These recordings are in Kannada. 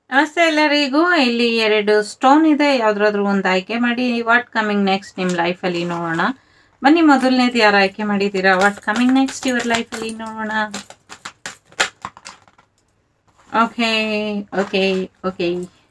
ನಮಸ್ತೆ ಎಲ್ಲರಿಗೂ ಇಲ್ಲಿ ಎರಡು ಸ್ಟೋನ್ ಇದೆ ಯಾವ್ದಾದ್ರು ಒಂದು ಆಯ್ಕೆ ಮಾಡಿ ವಾಟ್ ಕಮಿಂಗ್ ನೆಕ್ಸ್ಟ್ ನಿಮ್ಮ ಲೈಫಲ್ಲಿ ನೋಡೋಣ ಬನ್ನಿ ಮೊದಲನೇದು ಯಾರು ಆಯ್ಕೆ ಮಾಡಿದ್ದೀರಾ ವಾಟ್ ಕಮಿಂಗ್ ನೆಕ್ಸ್ಟ್ ಯುವರ್ ಲೈಫಲ್ಲಿ ನೋಡೋಣ ಓಕೆ ಓಕೆ ಓಕೆ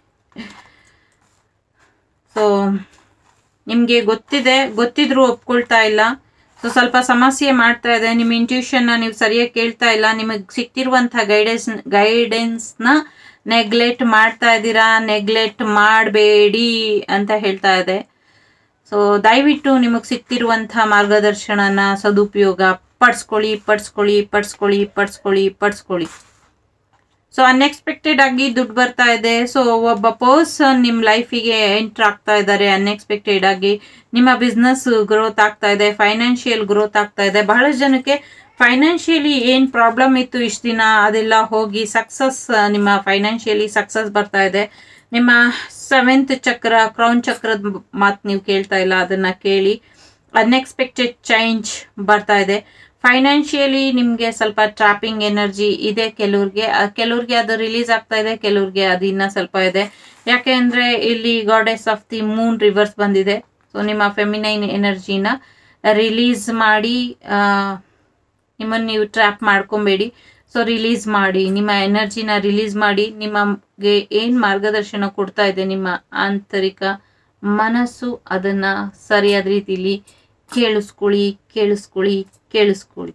ಸೊ ನಿಮಗೆ ಗೊತ್ತಿದೆ ಗೊತ್ತಿದ್ರು ಒಪ್ಕೊಳ್ತಾ ಇಲ್ಲ ಸೊ ಸ್ವಲ್ಪ ಸಮಸ್ಯೆ ಮಾಡ್ತಾ ಇದೆ ನಿಮ್ಮ ಇಂಟ್ಯೂಷನ್ನ ನೀವು ಸರಿಯಾಗಿ ಕೇಳ್ತಾ ಇಲ್ಲ ನಿಮಗೆ ಸಿಕ್ತಿರುವಂಥ ಗೈಡೆನ್ಸ್ ಗೈಡೆನ್ಸ್ನ ನೆಗ್ಲೆಕ್ಟ್ ಮಾಡ್ತಾ ಇದ್ದೀರಾ ನೆಗ್ಲೆಕ್ಟ್ ಮಾಡಬೇಡಿ ಅಂತ ಹೇಳ್ತಾ ಇದೆ ಸೊ ದಯವಿಟ್ಟು ನಿಮಗೆ ಸಿಕ್ತಿರುವಂಥ ಮಾರ್ಗದರ್ಶನನ ಸದುಪಯೋಗ ಪಡಿಸ್ಕೊಳ್ಳಿ ಪಡಿಸ್ಕೊಳ್ಳಿ ಪಡಿಸ್ಕೊಳ್ಳಿ ಪಡಿಸ್ಕೊಳ್ಳಿ ಪಡಿಸ್ಕೊಳ್ಳಿ ಸೊ ಅನ್ಎಕ್ಸ್ಪೆಕ್ಟೆಡ್ ಆಗಿ ದುಡ್ಡು ಬರ್ತಾ ಇದೆ ಸೊ ಒಬ್ಬ ಪರ್ಸನ್ ನಿಮ್ಮ ಲೈಫಿಗೆ ಎಂಟ್ರ್ ಆಗ್ತಾ ಇದ್ದಾರೆ ಅನ್ಎಕ್ಸ್ಪೆಕ್ಟೆಡ್ ಆಗಿ ನಿಮ್ಮ ಬಿಸ್ನೆಸ್ ಗ್ರೋತ್ ಆಗ್ತಾ ಇದೆ ಫೈನಾನ್ಷಿಯಲ್ ಗ್ರೋತ್ ಆಗ್ತಾ ಇದೆ ಬಹಳಷ್ಟು ಜನಕ್ಕೆ ಫೈನಾನ್ಷಿಯಲಿ ಏನು ಪ್ರಾಬ್ಲಮ್ ಇತ್ತು ಇಷ್ಟು ದಿನ ಅದೆಲ್ಲ ಹೋಗಿ ಸಕ್ಸಸ್ ನಿಮ್ಮ ಫೈನಾನ್ಷಿಯಲಿ ಸಕ್ಸಸ್ ಬರ್ತಾ ಇದೆ ನಿಮ್ಮ ಸೆವೆಂತ್ ಚಕ್ರ ಕ್ರೌನ್ ಚಕ್ರದ ಮಾತು ನೀವು ಕೇಳ್ತಾ ಇಲ್ಲ ಅದನ್ನ ಕೇಳಿ ಅನ್ಎಕ್ಸ್ಪೆಕ್ಟೆಡ್ ಚೇಂಜ್ ಬರ್ತಾ ಇದೆ ಫೈನಾನ್ಷಿಯಲಿ ನಿಮಗೆ ಸ್ವಲ್ಪ ಟ್ರಾಪಿಂಗ್ ಎನರ್ಜಿ ಇದೆ ಕೆಲವ್ರಿಗೆ ಅಹ್, ಕೆಲವ್ರಿಗೆ ಅದು ರಿಲೀಸ್ ಆಗ್ತಾ ಇದೆ ಕೆಲವ್ರಿಗೆ ಅದು ಇನ್ನ ಸ್ವಲ್ಪ ಇದೆ ಯಾಕೆ ಅಂದ್ರೆ ಇಲ್ಲಿ goddess of the moon reverse ಬಂದಿದೆ ಸೊ ನಿಮ್ಮ ಫೆಮಿನೈನ್ ಎನರ್ಜಿನ ರಿಲೀಸ್ ಮಾಡಿ ಆ, ನಿಮ್ಮನ್ನು ನೀವು ಟ್ರ್ಯಾಪ್ ಮಾಡ್ಕೊಬೇಡಿ ಸೊ ರಿಲೀಸ್ ಮಾಡಿ ನಿಮ್ಮ ಎನರ್ಜಿನ ರಿಲೀಸ್ ಮಾಡಿ ನಿಮಗೆ ಏನು ಮಾರ್ಗದರ್ಶನ ಕೊಡ್ತಾ ಇದೆ ನಿಮ್ಮ ಆಂತರಿಕ ಮನಸ್ಸು ಅದನ್ನ ಸರಿಯಾದ ರೀತಿಲಿ ಕೇಳಿಸ್ಕೊಳ್ಳಿ ಕೇಳಿಸ್ಕೊಳ್ಳಿ ಕೇಳಿಸ್ಕೊಳ್ಳಿ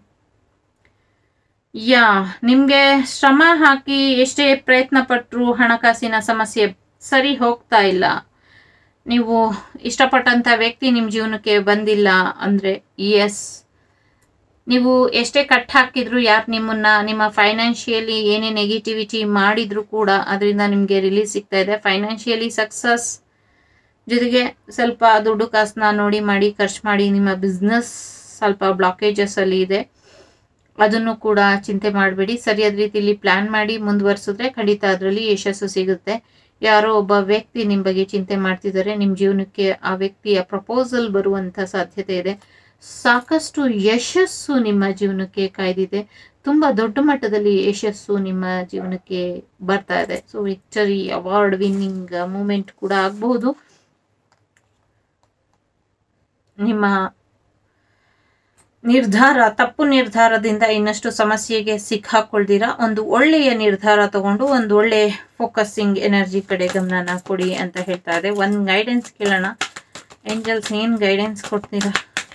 ಯಾ ನಿಮಗೆ ಶ್ರಮ ಹಾಕಿ ಎಷ್ಟೇ ಪ್ರಯತ್ನ ಪಟ್ಟರು ಹಣಕಾಸಿನ ಸಮಸ್ಯೆ ಸರಿ ಹೋಗ್ತಾ ಇಲ್ಲ ನೀವು ಇಷ್ಟಪಟ್ಟಂತ ವ್ಯಕ್ತಿ ನಿಮ್ಮ ಜೀವನಕ್ಕೆ ಬಂದಿಲ್ಲ ಅಂದ್ರೆ ಎಸ್ ನೀವು ಎಷ್ಟೇ ಕಟ್ ಹಾಕಿದ್ರು ಯಾರು ನಿಮ್ಮನ್ನ ನಿಮ್ಮ ಫೈನಾನ್ಷಿಯಲಿ ಏನೇ ನೆಗೆಟಿವಿಟಿ ಮಾಡಿದ್ರು ಕೂಡ ಅದರಿಂದ ನಿಮಗೆ ರಿಲೀಸ್ ಸಿಗ್ತಾ ಇದೆ ಫೈನಾನ್ಷಿಯಲಿ ಸಕ್ಸಸ್ ಜೊತೆಗೆ ಸ್ವಲ್ಪ ದುಡ್ಡು ಕಾಸನ್ನ ನೋಡಿ ಮಾಡಿ ಖರ್ಚು ಮಾಡಿ ನಿಮ್ಮ ಬಿಸ್ನೆಸ್ ಸ್ವಲ್ಪ ಬ್ಲಾಕೇಜಸ್ ಅಲ್ಲಿ ಇದೆ ಅದನ್ನು ಕೂಡ ಚಿಂತೆ ಮಾಡಬೇಡಿ ಸರಿಯಾದ ರೀತಿಯಲ್ಲಿ ಪ್ಲಾನ್ ಮಾಡಿ ಮುಂದುವರಿಸಿದ್ರೆ ಖಂಡಿತ ಅದರಲ್ಲಿ ಯಶಸ್ಸು ಸಿಗುತ್ತೆ ಯಾರೋ ಒಬ್ಬ ವ್ಯಕ್ತಿ ನಿಮ್ಮ ಬಗ್ಗೆ ಚಿಂತೆ ಮಾಡ್ತಿದ್ದಾರೆ ನಿಮ್ಮ ಜೀವನಕ್ಕೆ ಆ ವ್ಯಕ್ತಿಯ ಪ್ರಪೋಸಲ್ ಬರುವಂತ ಸಾಧ್ಯತೆ ಇದೆ ಸಾಕಷ್ಟು ಯಶಸ್ಸು ನಿಮ್ಮ ಜೀವನಕ್ಕೆ ಕಾಯ್ದಿದೆ ತುಂಬಾ ದೊಡ್ಡ ಮಟ್ಟದಲ್ಲಿ ಯಶಸ್ಸು ನಿಮ್ಮ ಜೀವನಕ್ಕೆ ಬರ್ತಾ ಇದೆ so victory award winning moment ಕೂಡ ಆಗಬಹುದು ನಿಮ್ಮ ನಿರ್ಧಾರ ತಪ್ಪು ನಿರ್ಧಾರದಿಂದ ಇನ್ನಷ್ಟು ಸಮಸ್ಯೆಗೆ ಸಿಕ್ಕಾಕೊಳ್ದಿರಾ ಒಂದು ಒಳ್ಳೆಯ ನಿರ್ಧಾರ ತಗೊಂಡು ಒಂದು ಒಳ್ಳೆ ಫೋಕಸಿಂಗ್ ಎನರ್ಜಿ ಕಡೆ ಗಮನನ ಕೊಡಿ ಅಂತ ಹೇಳ್ತಾ ಇದೆ ಒಂದು ಗೈಡೆನ್ಸ್ ಕೇಳೋಣ ಏಂಜಲ್ಸ್ ಏನು ಗೈಡೆನ್ಸ್ ಕೊಡ್ತೀರಾ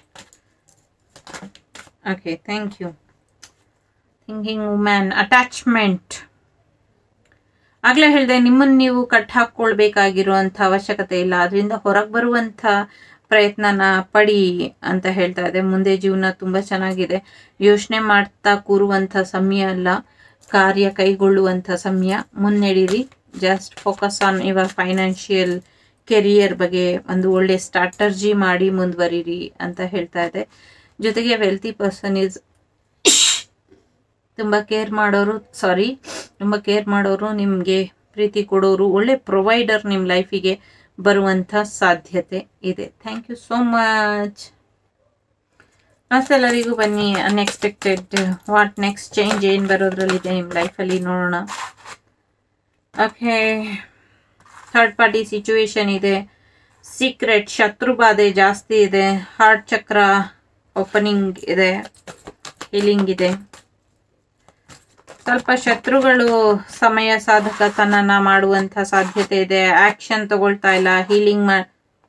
okay thank you thinking woman attachment ಆಗ್ಲೇ ಹೇಳಿದೆ ನಿಮ್ಮನ್ನು ನೀವು ಕಟ್ ಹಾಕ್ಕೊಳ್ಬೇಕಾಗಿರುವಂಥ ಅವಶ್ಯಕತೆ ಇಲ್ಲ ಅದರಿಂದ ಹೊರಗೆ ಬರುವಂಥ ಪ್ರಯತ್ನನ ಪಡಿ ಅಂತ ಹೇಳ್ತಾ ಇದೆ ಮುಂದೆ ಜೀವನ ತುಂಬ ಚೆನ್ನಾಗಿದೆ ಯೋಚನೆ ಮಾಡ್ತಾ ಕೂರುವಂಥ ಸಮಯ ಅಲ್ಲ ಕಾರ್ಯ ಕೈಗೊಳ್ಳುವಂಥ ಸಮಯ ಮುನ್ನಡೀರಿ just focus on your financial career ಬಗ್ಗೆ ಒಂದು ಒಳ್ಳೆ ಸ್ಟ್ರಾಟರ್ಜಿ ಮಾಡಿ ಮುಂದುವರಿರಿ ಅಂತ ಹೇಳ್ತಾ ಇದೆ ಜೊತೆಗೆ ವೆಲ್ತಿ ಪರ್ಸನ್ ಇಸ್ ತುಂಬ ಕೇರ್ ಮಾಡೋರು ಸಾರಿ ತುಂಬ ಕೇರ್ ಮಾಡೋರು ನಿಮಗೆ ಪ್ರೀತಿ ಕೊಡೋರು ಒಳ್ಳೆ ಪ್ರೊವೈಡರ್ ನಿಮ್ಮ ಲೈಫಿಗೆ ಬರುವಂಥ ಸಾಧ್ಯತೆ ಇದೆ ಥ್ಯಾಂಕ್ ಯು ಸೋ ಮಚ್ ಎಲ್ಲರಿಗೂ ಬನ್ನಿ ಅನ್ಎಕ್ಸ್ಪೆಕ್ಟೆಡ್ ವಾಟ್ ನೆಕ್ಸ್ಟ್ ಚೇಂಜ್ ಏನು ಬರೋದ್ರಲ್ಲಿದೆ ನಿಮ್ಮ ಲೈಫಲ್ಲಿ ನೋಡೋಣ ಓಕೆ ಥರ್ಡ್ ಪಾರ್ಟಿ ಸಿಚುವೇಶನ್ ಇದೆ ಸೀಕ್ರೆಟ್ ಶತ್ರು ಬಾಧೆ ಜಾಸ್ತಿ ಇದೆ ಹಾರ್ಟ್ ಚಕ್ರ ಓಪನಿಂಗ್ ಇದೆ ಹೀಲಿಂಗ್ ಇದೆ ಸ್ವಲ್ಪ ಶತ್ರುಗಳು ಸಮಯ ಸಾಧಕತನನ ಮಾಡುವಂತ ಸಾಧ್ಯತೆ ಇದೆ ಆಕ್ಷನ್ ತಗೊಳ್ತಾ ಇಲ್ಲ ಹೀಲಿಂಗ್ ಮಾ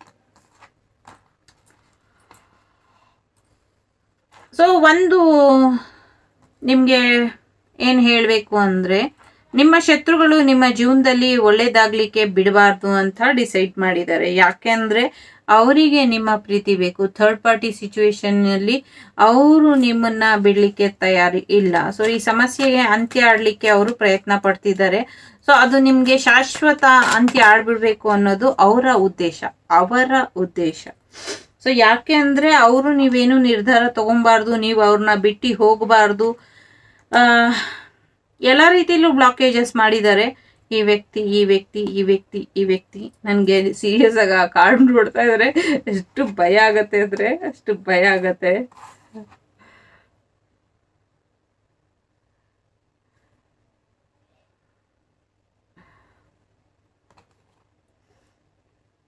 ಸೊ ಒಂದು ನಿಮಗೆ ಏನು ಹೇಳಬೇಕು ಅಂದರೆ ನಿಮ್ಮ ಶತ್ರುಗಳು ನಿಮ್ಮ ಜೀವನದಲ್ಲಿ ಒಳ್ಳೇದಾಗ್ಲಿಕ್ಕೆ ಬಿಡಬಾರ್ದು ಅಂತ ಡಿಸೈಡ್ ಮಾಡಿದ್ದಾರೆ ಯಾಕೆಂದ್ರೆ ಅವರಿಗೆ ನಿಮ್ಮ ಪ್ರೀತಿ ಬೇಕು ಥರ್ಡ್ ಪಾರ್ಟಿ ಸಿಚುವೇಶನ್ನಲ್ಲಿ ಅವರು ನಿಮ್ಮನ್ನ ಬಿಡಲಿಕ್ಕೆ ತಯಾರಿ ಇಲ್ಲ ಸೊ ಈ ಸಮಸ್ಯೆಗೆ ಅಂತ್ಯ ಆಡ್ಲಿಕ್ಕೆ ಅವರು ಪ್ರಯತ್ನ ಪಡ್ತಿದ್ದಾರೆ ಸೊ ಅದು ನಿಮಗೆ ಶಾಶ್ವತ ಅಂತ್ಯ ಆಡ್ಬಿಡ್ಬೇಕು ಅನ್ನೋದು ಅವರ ಉದ್ದೇಶ ಅವರ ಉದ್ದೇಶ ಸೊ ಯಾಕೆ ಅಂದ್ರೆ ಅವರು ನೀವೇನು ನಿರ್ಧಾರ ತಗೊಬಾರ್ದು ನೀವು ಅವ್ರನ್ನ ಬಿಟ್ಟು ಹೋಗಬಾರ್ದು ಎಲ್ಲ ರೀತಿಯಲ್ಲೂ ಬ್ಲಾಕೇಜಸ್ ಮಾಡಿದ್ದಾರೆ ಈ ವ್ಯಕ್ತಿ ಈ ವ್ಯಕ್ತಿ ಈ ವ್ಯಕ್ತಿ ಈ ವ್ಯಕ್ತಿ ನನಗೆ ಸೀರಿಯಸ್ ಆಗಿ ಆ ಕಾರ್ಡ್ ನೋಡ್ತಾ ಇದ್ದಾರೆ ಎಷ್ಟು ಭಯ ಆಗತ್ತೆ ಅಂದ್ರೆ ಅಷ್ಟು ಭಯ ಆಗತ್ತೆ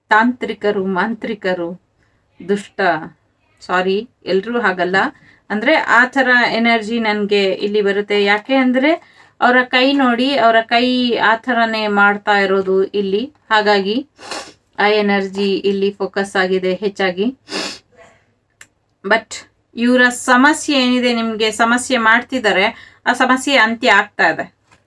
ತಾಂತ್ರಿಕರು ಮಾಂತ್ರಿಕರು ದುಷ್ಟ ಸಾರಿ ಎಲ್ಲರೂ ಹಾಗಲ್ಲ ಅಂದರೆ ಆ ಥರ ಎನರ್ಜಿ ನನಗೆ ಇಲ್ಲಿ ಬರುತ್ತೆ ಯಾಕೆ ಅಂದರೆ ಅವರ ಕೈ ನೋಡಿ ಅವರ ಕೈ ಆ ಥರನೇ ಮಾಡ್ತಾ ಇರೋದು ಇಲ್ಲಿ ಹಾಗಾಗಿ ಆ ಎನರ್ಜಿ ಇಲ್ಲಿ ಫೋಕಸ್ ಆಗಿದೆ ಹೆಚ್ಚಾಗಿ ಬಟ್ ಇವರ ಸಮಸ್ಯೆ ಏನಿದೆ ನಿಮಗೆ ಸಮಸ್ಯೆ ಮಾಡ್ತಿದ್ದಾರೆ ಆ ಸಮಸ್ಯೆ ಅಂತ್ಯ ಆಗ್ತಾ ಇದೆ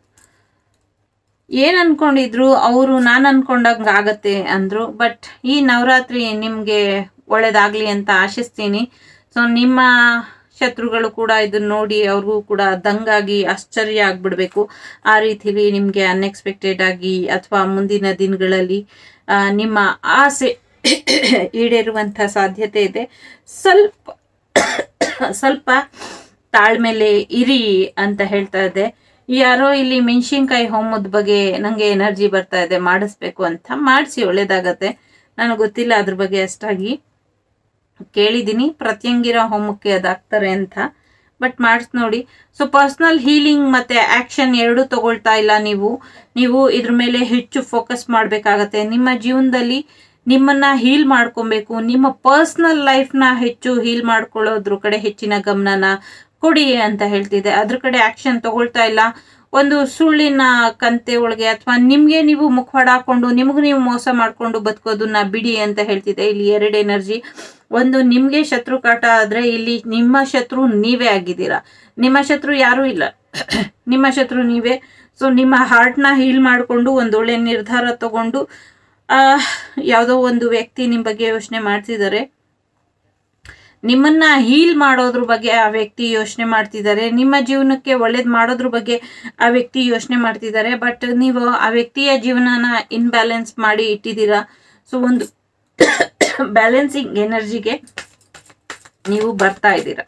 ಏನ್ ಅನ್ಕೊಂಡಿದ್ರು ಅವರು ನಾನು ಅನ್ಕೊಂಡಂಗ ಆಗತ್ತೆ ಅಂದ್ರು ಬಟ್ ಈ ನವರಾತ್ರಿ ನಿಮ್ಗೆ ಒಳ್ಳೇದಾಗ್ಲಿ ಅಂತ ಆಶಿಸ್ತೀನಿ ಸೊ ನಿಮ್ಮ ಶತ್ರುಗಳು ಕೂಡ ಇದನ್ನ ನೋಡಿ ಅವ್ರಿಗೂ ಕೂಡ ದಂಗಾಗಿ ಆಶ್ಚರ್ಯ ಆಗ್ಬಿಡ್ಬೇಕು ಆ ರೀತಿಲಿ ನಿಮ್ಗೆ ಅನ್ಎಕ್ಸ್ಪೆಕ್ಟೆಡ್ ಆಗಿ ಅಥವಾ ಮುಂದಿನ ದಿನಗಳಲ್ಲಿ ಆ, ನಿಮ್ಮ ಆಸೆ ಈಡೇರುವಂತ ಸಾಧ್ಯತೆ ಇದೆ ಸ್ವಲ್ಪ ಸ್ವಲ್ಪ ತಾಳ್ಮೆಲೆ ಇರಿ ಅಂತ ಹೇಳ್ತಾ ಇದೆ ಯಾರೋ ಇಲ್ಲಿ ಮೆಣಸಿನ್ಕಾಯಿ ಹೋಮದ ಬಗ್ಗೆ ನಂಗೆ ಎನರ್ಜಿ ಬರ್ತಾ ಇದೆ ಮಾಡಿಸ್ಬೇಕು ಅಂತ ಮಾಡಿಸಿ ಒಳ್ಳೇದಾಗತ್ತೆ ನನಗೆ ಗೊತ್ತಿಲ್ಲ ಅದ್ರ ಬಗ್ಗೆ ಅಷ್ಟಾಗಿ ಕೇಳಿದ್ದೀನಿ ಪ್ರತ್ಯಂಗಿರ ಹೋಮಕ್ಕೆ ಅದಾಗ್ತಾರೆ ಅಂತ ಬಟ್ ಮಾಡಿಸ್ ನೋಡಿ ಸೊ ಪರ್ಸ್ನಲ್ ಹೀಲಿಂಗ್ ಮತ್ತೆ ಆಕ್ಷನ್ ಎರಡೂ ತಗೊಳ್ತಾ ಇಲ್ಲ ನೀವು ನೀವು ಇದ್ರ ಮೇಲೆ ಹೆಚ್ಚು ಫೋಕಸ್ ಮಾಡಬೇಕಾಗತ್ತೆ ನಿಮ್ಮ ಜೀವನದಲ್ಲಿ ನಿಮ್ಮನ್ನ ಹೀಲ್ ಮಾಡ್ಕೊಬೇಕು ನಿಮ್ಮ ಪರ್ಸ್ನಲ್ ಲೈಫ್ನ ಹೆಚ್ಚು ಹೀಲ್ ಮಾಡ್ಕೊಳ್ಳೋದ್ರ ಕಡೆ ಹೆಚ್ಚಿನ ಗಮನನ ಕೊಡಿ ಅಂತ ಹೇಳ್ತಿದೆ ಅದ್ರ ಕಡೆ ಆಕ್ಷನ್ ತಗೊಳ್ತಾ ಇಲ್ಲ ಒಂದು ಸುಳ್ಳಿನ ಕಂತೆ ಒಳಗೆ ಅಥವಾ ನಿಮ್ಗೆ ನೀವು ಮುಖವಾಡ ಹಾಕೊಂಡು ನಿಮಗೂ ನೀವು ಮೋಸ ಮಾಡ್ಕೊಂಡು ಬದುಕೋದನ್ನ ಬಿಡಿ ಅಂತ ಹೇಳ್ತಿದೆ ಇಲ್ಲಿ ಎರಡು ಎನರ್ಜಿ ಒಂದು ನಿಮ್ಗೆ ಶತ್ರು ಕಾಟ ಆದ್ರೆ ಇಲ್ಲಿ ನಿಮ್ಮ ಶತ್ರು ನೀವೇ ಆಗಿದ್ದೀರಾ ನಿಮ್ಮ ಶತ್ರು ಯಾರೂ ಇಲ್ಲ ನಿಮ್ಮ ಶತ್ರು ನೀವೇ ಸೊ ನಿಮ್ಮ ಹಾರ್ಟ್ನ ಹೀಲ್ ಮಾಡಿಕೊಂಡು ಒಂದೊಳ್ಳೆ ನಿರ್ಧಾರ ತಗೊಂಡು ಆ, ಯಾವುದೋ ಒಂದು ವ್ಯಕ್ತಿ ನಿಮ್ಮ ಬಗ್ಗೆ ಯೋಚನೆ ಮಾಡ್ತಿದ್ದಾರೆ ನಿಮ್ಮನ್ನ ಹೀಲ್ ಮಾಡೋದ್ರ ಬಗ್ಗೆ ಆ ವ್ಯಕ್ತಿ ಯೋಚನೆ ಮಾಡ್ತಿದ್ದಾರೆ ನಿಮ್ಮ ಜೀವನಕ್ಕೆ ಒಳ್ಳೇದ್ ಮಾಡೋದ್ರ ಬಗ್ಗೆ ಆ ವ್ಯಕ್ತಿ ಯೋಚನೆ ಮಾಡ್ತಿದ್ದಾರೆ ಬಟ್ ನೀವು ಆ ವ್ಯಕ್ತಿಯ ಜೀವನನ ಇನ್ಬ್ಯಾಲೆನ್ಸ್ ಮಾಡಿ ಇಟ್ಟಿದ್ದೀರಾ ಸೊ ಒಂದು ಬ್ಯಾಲೆನ್ಸಿಂಗ್ ಎನರ್ಜಿಗೆ ನೀವು ಬರ್ತಾ ಇದ್ದೀರಾ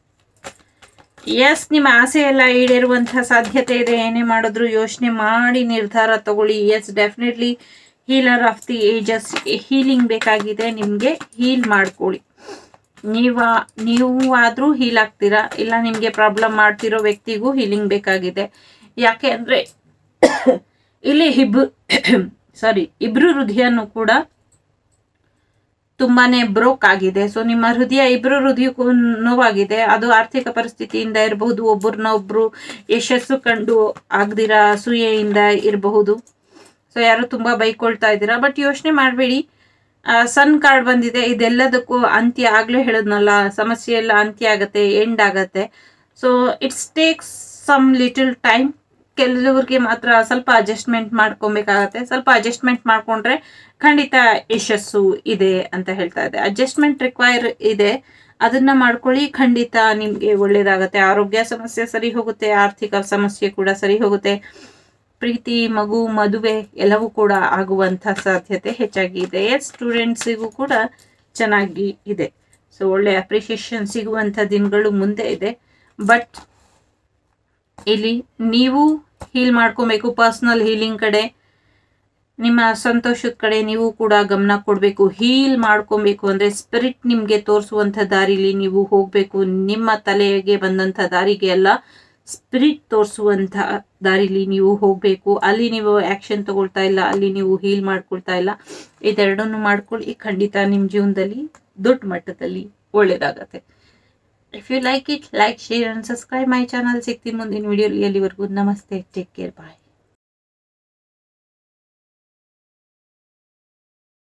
ಎಸ್ ನಿಮ್ಮ ಆಸೆ ಎಲ್ಲ ಈಡೇರುವಂತಹ ಸಾಧ್ಯತೆ ಇದೆ ಏನೇ ಮಾಡಿದ್ರು ಯೋಚನೆ ಮಾಡಿ ನಿರ್ಧಾರ ತಗೊಳ್ಳಿ yes definitely healer of the ages healing ಬೇಕಾಗಿದೆ ನಿಮಗೆ ಹೀಲ್ ಮಾಡ್ಕೊಳ್ಳಿ ನೀವ ನೀವು ಆದ್ರೂ ಹೀಲ್ ಆಗ್ತೀರಾ ಇಲ್ಲ ನಿಮಗೆ ಪ್ರಾಬ್ಲಮ್ ಮಾಡ್ತಿರೋ ವ್ಯಕ್ತಿಗೂ ಹೀಲಿಂಗ್ ಬೇಕಾಗಿದೆ ಯಾಕೆ ಅಂದ್ರೆ ಇಲ್ಲಿ ಇಬ್ರು ಸಾರಿ ಇಬ್ರು ಹೃದಯನೂ ಕೂಡ ತುಂಬಾನೇ ಬ್ರೋಕ್ ಆಗಿದೆ ಸೊ ನಿಮ್ಮ ಹೃದಯ ಇಬ್ರು ಹೃದಯಕ್ಕೂ ನೋವಾಗಿದೆ ಅದು ಆರ್ಥಿಕ ಪರಿಸ್ಥಿತಿಯಿಂದ ಇರಬಹುದು ಒಬ್ಬರನ್ನ ಒಬ್ರು ಯಶಸ್ಸು ಕಂಡು ಆಗದಿರ ಅಸೂಯೆಯಿಂದ ಇರಬಹುದು ಸೊ ಯಾರು ತುಂಬಾ ಬೈಕೊಳ್ತಾ ಇದ್ದೀರಾ ಬಟ್ ಯೋಚನೆ ಮಾಡಬೇಡಿ ಸನ್ ಕಾರ್ಡ್ ಬಂದಿದೆ ಇದೆಲ್ಲದಕ್ಕೂ ಅಂತ್ಯ ಆಗ್ಲೇ ಹೇಳದ್ನಲ್ಲ ಸಮಸ್ಯೆ ಎಲ್ಲ ಅಂತ್ಯ ಆಗತ್ತೆ ಎಂಡ್ ಆಗತ್ತೆ so it's takes some little time ಕೆಲವ್ರಿಗೆ ಮಾತ್ರ ಸ್ವಲ್ಪ ಅಡ್ಜಸ್ಟ್ಮೆಂಟ್ ಮಾಡ್ಕೊಬೇಕಾಗತ್ತೆ ಸ್ವಲ್ಪ ಅಡ್ಜಸ್ಟ್ಮೆಂಟ್ ಮಾಡ್ಕೊಂಡ್ರೆ ಖಂಡಿತ ಯಶಸ್ಸು ಇದೆ ಅಂತ ಹೇಳ್ತಾ ಇದೆ ಅಡ್ಜಸ್ಟ್ಮೆಂಟ್ ರಿಕ್ವೈರ್ ಇದೆ ಅದನ್ನ ಮಾಡ್ಕೊಳ್ಳಿ ಖಂಡಿತ ನಿಮ್ಗೆ ಒಳ್ಳೇದಾಗತ್ತೆ ಆರೋಗ್ಯ ಸಮಸ್ಯೆ ಸರಿ ಹೋಗುತ್ತೆ ಆರ್ಥಿಕ ಸಮಸ್ಯೆ ಕೂಡ ಸರಿ ಹೋಗುತ್ತೆ ಪ್ರೀತಿ ಮಗು ಮದುವೆ ಎಲ್ಲವೂ ಕೂಡ ಆಗುವಂತ ಸಾಧ್ಯತೆ ಹೆಚ್ಚಾಗಿ ಇದೆ ಸ್ಟೂಡೆಂಟ್ಸಿಗೂ ಕೂಡ ಚೆನ್ನಾಗಿ ಇದೆ ಸೊ ಒಳ್ಳೆ ಅಪ್ರಿಷಿಯೇಷನ್ ಸಿಗುವಂತ ದಿನಗಳು ಮುಂದೆ ಇದೆ ಬಟ್ ಇಲ್ಲಿ ನೀವು ಹೀಲ್ ಮಾಡ್ಕೊಬೇಕು ಪರ್ಸನಲ್ ಹೀಲಿಂಗ್ ಕಡೆ ನಿಮ್ಮ ಸಂತೋಷದ ಕಡೆ ನೀವು ಕೂಡ ಗಮನ ಕೊಡಬೇಕು ಹೀಲ್ ಮಾಡ್ಕೊಬೇಕು ಅಂದ್ರೆ ಸ್ಪಿರಿಟ್ ನಿಮ್ಗೆ ತೋರಿಸುವಂತ ದಾರಿಲಿ ನೀವು ಹೋಗ್ಬೇಕು ನಿಮ್ಮ ತಲೆಗೆ ಬಂದಂತ ದಾರಿಗೆ ಅಲ್ಲ ಸ್ಪಿರಿಟ್ ತೋರಿಸುವಂತ ದಾರಿಲಿ ನೀವು ಹೋಗ್ಬೇಕು ಅಲ್ಲಿ ನೀವು ಆಕ್ಷನ್ ತಗೊಳ್ತಾ ಇಲ್ಲ ಅಲ್ಲಿ ನೀವು ಹೀಲ್ ಮಾಡ್ಕೊಳ್ತಾ ಇಲ್ಲ ಇದೆರಡನ್ನು ಮಾಡ್ಕೊಳ್ಳಿ ಖಂಡಿತ ನಿಮ್ಮ ಜೀವನದಲ್ಲಿ ದೊಡ್ಡ ಮಟ್ಟದಲ್ಲಿ ಒಳ್ಳೇದಾಗತ್ತೆ if you like it like share and subscribe my channel ಸಿಗ್ತೀನಿ ಮುಂದಿನ ವಿಡಿಯೋಲಿ ಅಲ್ಲಿವರೆಗೂ ನಮಸ್ತೆ ಟೇಕ್ ಕೇರ್ ಬಾಯ್